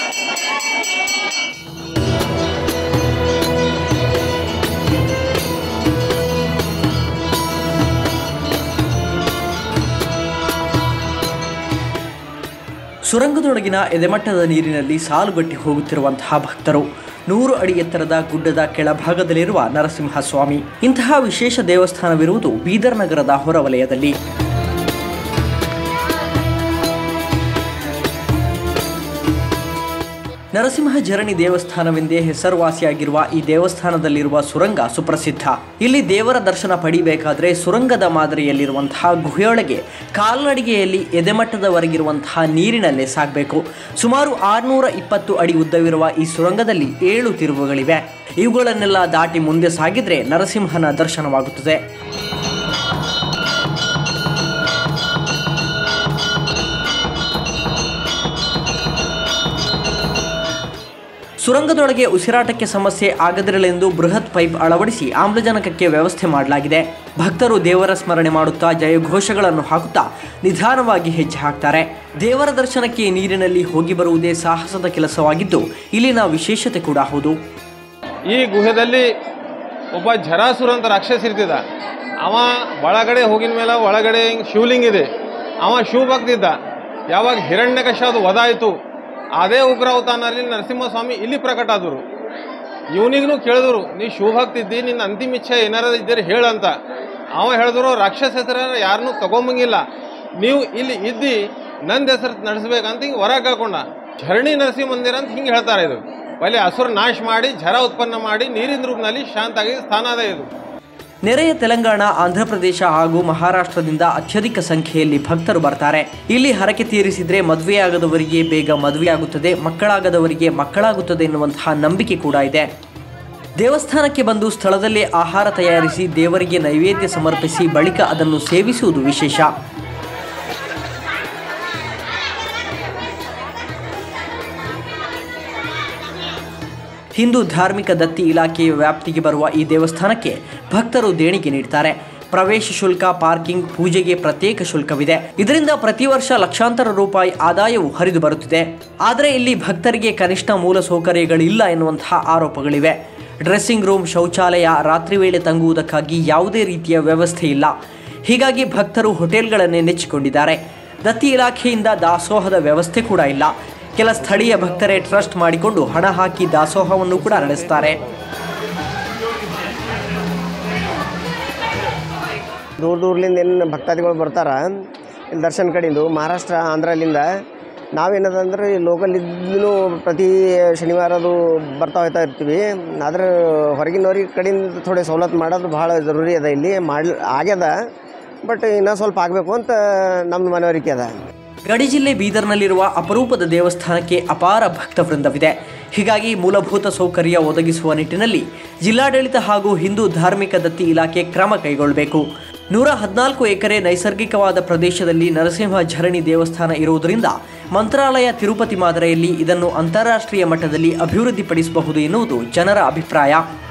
ಸುರಂಗದೊಳಗಿನ ಎದೆಮಟ್ಟದ ನೀರಿನಲ್ಲಿ ಸಾಲುಗಟ್ಟಿ ಹೋಗುತ್ತಿರುವಂತಹ ಭಕ್ತರು ನೂರು ಅಡಿ ಎತ್ತರದ ಗುಡ್ಡದ ಕೆಳಭಾಗದಲ್ಲಿರುವ ನರಸಿಂಹಸ್ವಾಮಿ ಇಂತಹ ವಿಶೇಷ ದೇವಸ್ಥಾನವಿರುವುದು ಬೀದರ್ ನಗರದ ಹೊರವಲಯದಲ್ಲಿ ನರಸಿಂಹ ಝರಣಿ ದೇವಸ್ಥಾನವೆಂದೇ ಹೆಸರುವಾಸಿಯಾಗಿರುವ ಈ ದೇವಸ್ಥಾನದಲ್ಲಿರುವ ಸುರಂಗ ಸುಪ್ರಸಿದ್ಧ ಇಲ್ಲಿ ದೇವರ ದರ್ಶನ ಪಡಿಬೇಕಾದ್ರೆ ಸುರಂಗದ ಮಾದರಿಯಲ್ಲಿರುವಂತಹ ಗುಹೆಯೊಳಗೆ ಕಾಲ್ನಡಿಗೆಯಲ್ಲಿ ಎದೆಮಟ್ಟದವರೆಗಿರುವಂತಹ ನೀರಿನಲ್ಲೇ ಸಾಗಬೇಕು ಸುಮಾರು ಆರುನೂರ ಇಪ್ಪತ್ತು ಅಡಿ ಉದ್ದವಿರುವ ಈ ಸುರಂಗದಲ್ಲಿ ಏಳು ತಿರುವುಗಳಿವೆ ಇವುಗಳನ್ನೆಲ್ಲ ದಾಟಿ ಮುಂದೆ ಸಾಗಿದ್ರೆ ನರಸಿಂಹನ ದರ್ಶನವಾಗುತ್ತದೆ ಸುರಂಗದೊಳಗೆ ಉಸಿರಾಟಕ್ಕೆ ಸಮಸ್ಯೆ ಆಗದಿರಲೆಂದು ಬೃಹತ್ ಪೈಪ್ ಅಳವಡಿಸಿ ಆಮ್ಲಜನಕಕ್ಕೆ ವ್ಯವಸ್ಥೆ ಮಾಡಲಾಗಿದೆ ಭಕ್ತರು ದೇವರ ಸ್ಮರಣೆ ಮಾಡುತ್ತಾ ಜಯಘೋಷಗಳನ್ನು ಹಾಕುತ್ತಾ ನಿಧಾನವಾಗಿ ಹೆಜ್ಜೆ ಹಾಕ್ತಾರೆ ದೇವರ ದರ್ಶನಕ್ಕೆ ನೀರಿನಲ್ಲಿ ಹೋಗಿ ಬರುವುದೇ ಸಾಹಸದ ಕೆಲಸವಾಗಿದ್ದು ಇಲ್ಲಿನ ವಿಶೇಷತೆ ಕೂಡ ಹೌದು ಈ ಗುಹೆದಲ್ಲಿ ಒಬ್ಬ ಜರಾಸುರ ಅಂತ ರಾಕ್ಷಸ ಇರ್ತಿದ್ದ ಅವ ಒಳಗಡೆ ಹೋಗಿನ ಮೇಲೆ ಒಳಗಡೆ ಹಿಂಗ್ ಶಿವಲಿಂಗ ಇದೆ ಅವ ಶಿವಭಕ್ತ ಇದ್ದ ಯಾವಾಗ ಹಿರಣ್ಯಕಶ ಅದು ವದಾಯಿತು ಅದೇ ಉಗ್ರ ಅವತಾನಲ್ಲಿ ನರಸಿಂಹಸ್ವಾಮಿ ಇಲ್ಲಿ ಪ್ರಕಟ ಆದರು ಇವನಿಗೂ ಕೇಳಿದ್ರು ನೀ ಶಿವಭಕ್ತ ಇದ್ದಿ ನಿನ್ನ ಅಂತಿಮ ಇಚ್ಛೆ ಏನಾರ ಇದ್ದೀರಿ ಹೇಳಂತ ಅವ ಹೇಳಿದ್ರು ರಾಕ್ಷಸ ಹೆಸರ ಯಾರನ್ನೂ ತಗೊಂಬಂಗಿಲ್ಲ ನೀವು ಇಲ್ಲಿ ಇದ್ದಿ ನಂದು ಹೆಸರು ನಡೆಸ್ಬೇಕಂತ ಹಿಂಗೆ ಹೊರಗೆ ಹಾಕೊಂಡ ಝರಣಿ ನರಸಿಂಹ ಮಂದಿರ ಅಂತ ಹಿಂಗೆ ಹೇಳ್ತಾರೆ ಇದು ಪहिले ಹಸುರು ನಾಶ ಮಾಡಿ ಝರ ಉತ್ಪನ್ನ ಮಾಡಿ ನೀರಿನ ರೂಪದಲ್ಲಿ ಶಾಂತ ಆಗಿ ಸ್ಥಾನ ಅದ ಇದು ನೆರೆಯ ತೆಲಂಗಾಣ ಆಂಧ್ರಪ್ರದೇಶ ಹಾಗೂ ಮಹಾರಾಷ್ಟ್ರದಿಂದ ಅತ್ಯಧಿಕ ಸಂಖ್ಯೆಯಲ್ಲಿ ಭಕ್ತರು ಬರ್ತಾರೆ ಇಲ್ಲಿ ಹರಕೆ ತೀರಿಸಿದ್ರೆ ಮದುವೆಯಾಗದವರಿಗೆ ಬೇಗ ಮದುವೆಯಾಗುತ್ತದೆ ಮಕ್ಕಳಾಗದವರಿಗೆ ಮಕ್ಕಳಾಗುತ್ತದೆ ಎನ್ನುವಂತಹ ನಂಬಿಕೆ ಕೂಡ ಇದೆ ದೇವಸ್ಥಾನಕ್ಕೆ ಬಂದು ಸ್ಥಳದಲ್ಲೇ ಆಹಾರ ತಯಾರಿಸಿ ದೇವರಿಗೆ ನೈವೇದ್ಯ ಸಮರ್ಪಿಸಿ ಬಳಿಕ ಅದನ್ನು ಸೇವಿಸುವುದು ವಿಶೇಷ ಹಿಂದೂ ಧಾರ್ಮಿಕ ದತ್ತಿ ಇಲಾಖೆಯ ವ್ಯಾಪ್ತಿಗೆ ಬರುವ ಈ ದೇವಸ್ಥಾನಕ್ಕೆ ಭಕ್ತರು ದೇಣಿಗೆ ನೀಡ್ತಾರೆ ಪ್ರವೇಶ ಶುಲ್ಕ ಪಾರ್ಕಿಂಗ್ ಪೂಜೆಗೆ ಪ್ರತ್ಯೇಕ ಶುಲ್ಕವಿದೆ ಇದರಿಂದ ಪ್ರತಿ ವರ್ಷ ಲಕ್ಷಾಂತರ ರೂಪಾಯಿ ಆದಾಯವು ಹರಿದು ಬರುತ್ತಿದೆ ಆದರೆ ಇಲ್ಲಿ ಭಕ್ತರಿಗೆ ಕನಿಷ್ಠ ಮೂಲ ಸೌಕರ್ಯಗಳಿಲ್ಲ ಎನ್ನುವಂತಹ ಆರೋಪಗಳಿವೆ ಡ್ರೆಸ್ಸಿಂಗ್ ರೂಮ್ ಶೌಚಾಲಯ ರಾತ್ರಿ ವೇಳೆ ತಂಗುವುದಕ್ಕಾಗಿ ಯಾವುದೇ ರೀತಿಯ ವ್ಯವಸ್ಥೆ ಇಲ್ಲ ಹೀಗಾಗಿ ಭಕ್ತರು ಹೋಟೆಲ್ಗಳನ್ನೇ ನೆಚ್ಚಿಕೊಂಡಿದ್ದಾರೆ ದತ್ತಿ ಇಲಾಖೆಯಿಂದ ದಾಸೋಹದ ವ್ಯವಸ್ಥೆ ಕೂಡ ಇಲ್ಲ ಕೆಲ ಸ್ಥಳೀಯ ಭಕ್ತರೇ ಟ್ರಸ್ಟ್ ಮಾಡಿಕೊಂಡು ಹಣ ಹಾಕಿ ದಾಸೋಹವನ್ನು ಕೂಡ ನಡೆಸ್ತಾರೆ ದೂರ ದೂರ್ಲಿಂದ ಏನು ಭಕ್ತಾದಿಗಳು ಬರ್ತಾರ ಇಲ್ಲಿ ದರ್ಶನ ಕಡೆಯಿಂದ ಮಹಾರಾಷ್ಟ್ರ ಆಂಧ್ರಲಿಂದ ನಾವೇನದಂದ್ರೆ ಈ ಲೋಕಲ್ ಇದ್ದೂ ಪ್ರತಿ ಶನಿವಾರ ಅದು ಬರ್ತಾ ಹೋಗ್ತಾ ಇರ್ತೀವಿ ಆದ್ರೆ ಹೊರಗಿನವ್ರಿಗೆ ಕಡೆಯಿಂದ ಥೋಡೆ ಸವಲತ್ತು ಮಾಡೋದು ಭಾಳ ಜರೂರಿ ಅದ ಇಲ್ಲಿ ಮಾಡಿ ಆಗ್ಯದ ಬಟ್ ಇನ್ನೂ ಸ್ವಲ್ಪ ಆಗಬೇಕು ಅಂತ ನಮ್ಮ ಮನವರಿಕೆ ಅದ ಗಡಿ ಜಿಲ್ಲೆ ಬೀದರ್ನಲ್ಲಿರುವ ಅಪರೂಪದ ದೇವಸ್ಥಾನಕ್ಕೆ ಅಪಾರ ಭಕ್ತ ವೃಂದವಿದೆ ಹೀಗಾಗಿ ಮೂಲಭೂತ ಸೌಕರ್ಯ ಒದಗಿಸುವ ನಿಟ್ಟಿನಲ್ಲಿ ಜಿಲ್ಲಾಡಳಿತ ಹಾಗೂ ಹಿಂದೂ ಧಾರ್ಮಿಕ ದತ್ತಿ ಇಲಾಖೆ ಕ್ರಮ ಕೈಗೊಳ್ಳಬೇಕು ನೂರ ಹದಿನಾಲ್ಕು ಎಕರೆ ನೈಸರ್ಗಿಕವಾದ ಪ್ರದೇಶದಲ್ಲಿ ನರಸಿಂಹ ಝರಣಿ ದೇವಸ್ಥಾನ ಇರುವುದರಿಂದ ಮಂತ್ರಾಲಯ ತಿರುಪತಿ ಮಾದರಿಯಲ್ಲಿ ಇದನ್ನು ಅಂತಾರಾಷ್ಟ್ರೀಯ ಮಟ್ಟದಲ್ಲಿ ಅಭಿವೃದ್ಧಿಪಡಿಸಬಹುದು ಎನ್ನುವುದು ಜನರ ಅಭಿಪ್ರಾಯ